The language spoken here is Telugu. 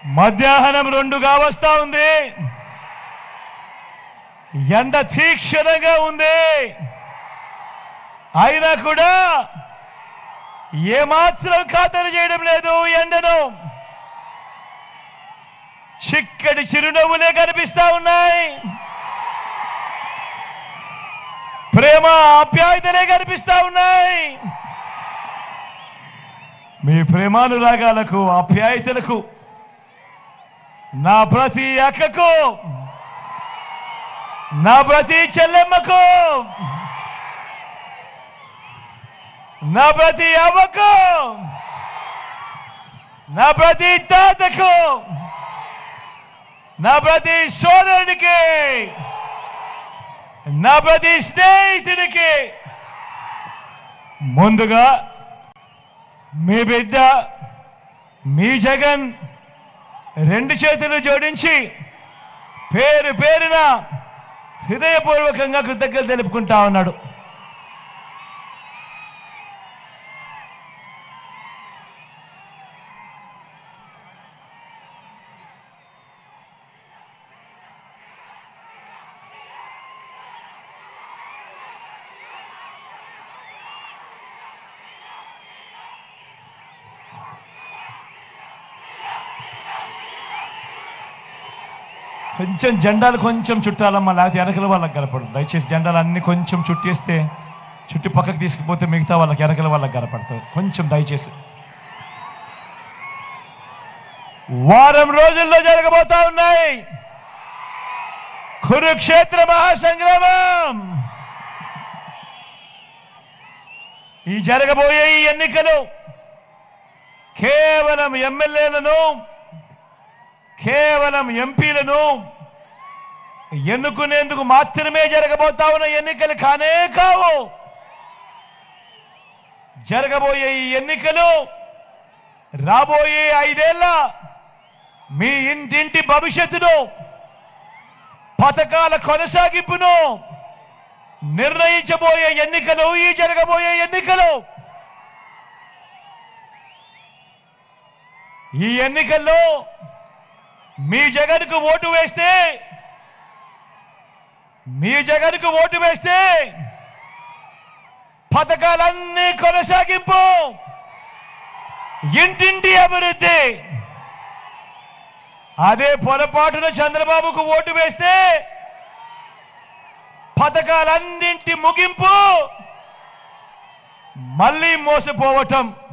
మధ్యాహ్నం రెండుగా వస్తా ఉంది ఎండ తీక్షణంగా ఉంది అయినా కూడా ఏమాత్రం ఖాతరు చేయడం లేదు ఎండను చిక్కటి చిరునవ్వులే కనిపిస్తా ఉన్నాయి ప్రేమ ఆప్యాయతలే కనిపిస్తా ఉన్నాయి మీ ప్రేమానురాగాలకు ఆప్యాయతలకు నా ప్రతి అక్కకు నా ప్రతి చెల్లెమ్మకు నా ప్రతి అవ్వకు నా ప్రతి తాతకు నా ప్రతి సోదరుడికి నా ప్రతి స్నేహితుడికి ముందుగా మీ బిడ్డ మీ జగన్ రెండు చేతులు జోడించి పేరు పేరున హృదయపూర్వకంగా కృతజ్ఞతలు తెలుపుకుంటా ఉన్నాడు కొంచెం జెండాలు కొంచెం చుట్టాలమ్మా లేకపోతే వెనకల వాళ్ళకి కనపడదు దయచేసి జెండాలు అన్ని కొంచెం చుట్టేస్తే చుట్టి పక్కకు తీసుకుపోతే మిగతా వాళ్ళకి వెనకల వాళ్ళకి కనపడుతుంది కొంచెం దయచేసి వారం రోజుల్లో జరగబోతా ఉన్నాయి కురుక్షేత్ర మహాసంగ్రామం ఈ జరగబోయే ఈ ఎన్నికలు కేవలం ఎమ్మెల్యేలను కేవలం ఎంపీలను ఎన్నుకునేందుకు మాత్రమే జరగబోతా ఉన్న ఎన్నికలు కానే కావు జరగబోయే ఈ ఎన్నికలు రాబోయే ఐదేళ్ల మీ ఇంటింటి భవిష్యత్తును పథకాల కొనసాగింపును నిర్ణయించబోయే ఎన్నికలు ఈ జరగబోయే ఎన్నికలు ఈ ఎన్నికల్లో మీ జగన్కు ఓటు వేస్తే మీ జగన్కు ఓటు వేస్తే పథకాలన్నీ కొనసాగింపు ఇంటింటి అభివృద్ధి అదే పొరపాటున చంద్రబాబుకు ఓటు వేస్తే పథకాలన్నింటి ముగింపు మళ్ళీ మోసపోవటం